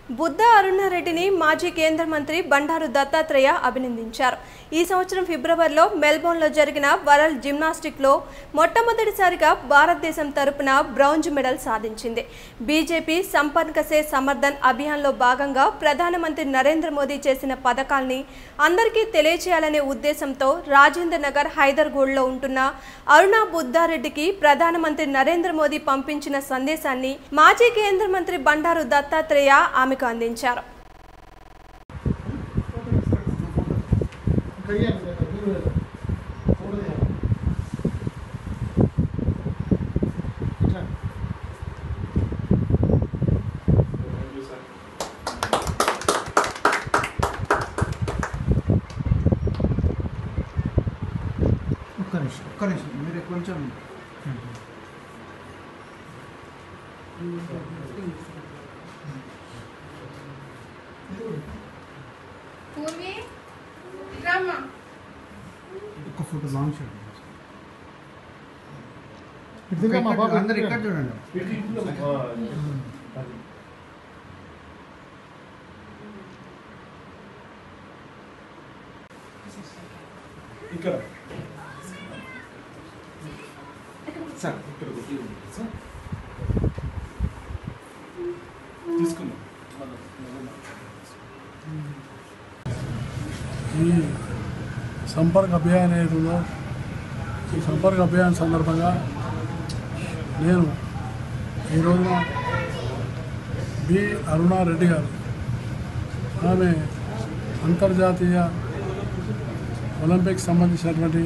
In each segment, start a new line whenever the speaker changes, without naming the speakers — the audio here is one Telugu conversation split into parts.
బుద్ధ అరుణారెడ్డిని మాజీ కేంద్ర మంత్రి బండారు దత్తాత్రేయ అభినందించారు ఈ సంవత్సరం ఫిబ్రవరిలో మెల్బోర్న్లో జరిగిన వరల్డ్ జిమ్నాస్టిక్లో మొట్టమొదటిసారిగా భారతదేశం తరపున బ్రౌంజ్ మెడల్ సాధించింది బీజేపీ సంపర్క సే సమర్థన్ అభియాన్లో భాగంగా ప్రధానమంత్రి నరేంద్ర మోదీ చేసిన పథకాల్ని అందరికీ తెలియచేయాలనే ఉద్దేశంతో రాజేంద్ర నగర్ హైదర్గూడ్లో ఉంటున్న అరుణా బుద్ధారెడ్డికి ప్రధానమంత్రి నరేంద్ర మోదీ పంపించిన సందేశాన్ని మాజీ కేంద్ర మంత్రి బండారు దత్తాత్రేయ ఆమెకు అందించారు
ఒక్క నిమిషం ఒక్క నిమిషం మీరు కొంచెం
పూర్వి రమ్మ
ఒక్క ఫోటో లాంగ్ షాట్
ఇదిగా మా బాబు
అందరు ఇక్కడ చూడండి
ఇక్కడ
సార్
తీసుకున్నాం
ఈ సంపర్క్ అభియాన్ ఏది ఉందో ఈ సంపర్క్ అభియాన్ సందర్భంగా నేను ఈ రోజున బి అరుణారెడ్డి గారు ఆమె అంతర్జాతీయ ఒలింపిక్స్ సంబంధించినటువంటి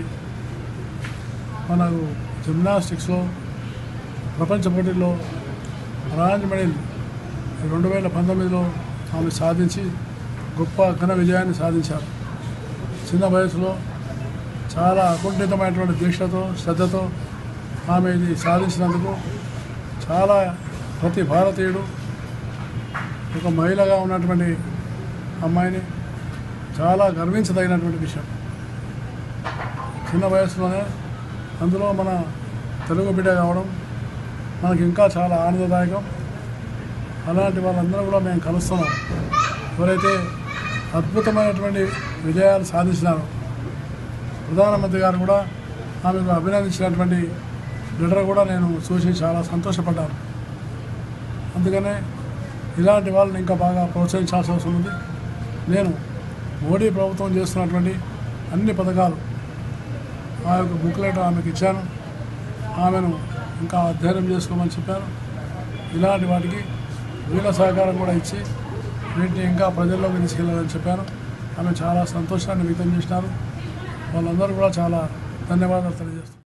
మనకు జిమ్నాస్టిక్స్లో ప్రపంచ పోటీల్లో బ్రాంజ్ మెడల్ రెండు వేల పంతొమ్మిదిలో ఆమె సాధించి గొప్ప ఘన విజయాన్ని సాధించారు చిన్న వయసులో చాలా అకుంఠితమైనటువంటి దీక్షతో శ్రద్ధతో ఆమె ఇది సాధించినందుకు చాలా ప్రతి భారతీయుడు ఒక మహిళగా ఉన్నటువంటి అమ్మాయిని చాలా గర్వించదగినటువంటి విషయం చిన్న వయసులోనే అందులో మన తెలుగు బిడ్డ కావడం మనకి ఇంకా చాలా ఆనందదాయకం అలాంటి వాళ్ళందరూ కూడా మేము కలుస్తున్నాం ఎవరైతే అద్భుతమైనటువంటి విజయాలు సాధించినారో ప్రధానమంత్రి గారు కూడా ఆమెకు అభినందించినటువంటి లెటర్ కూడా నేను చూసి చాలా సంతోషపడ్డాను అందుకనే ఇలాంటి వాళ్ళని ఇంకా బాగా ప్రోత్సహించాల్సిన అవసరం ఉంది నేను మోడీ ప్రభుత్వం చేస్తున్నటువంటి అన్ని పథకాలు ఆ యొక్క బుక్లెట్ ఆమెకు ఇచ్చాను ఆమెను ఇంకా అధ్యయనం చేసుకోమని చెప్పాను ఇలాంటి వాటికి వీళ్ళ సహకారం కూడా ఇచ్చి వీటిని ఇంకా ప్రజల్లోకి తీసుకెళ్ళాలని చెప్పాను ఆమె చాలా సంతోషాన్ని వ్యక్తం చేసినారు వాళ్ళందరూ కూడా చాలా ధన్యవాదాలు తెలియజేస్తున్నారు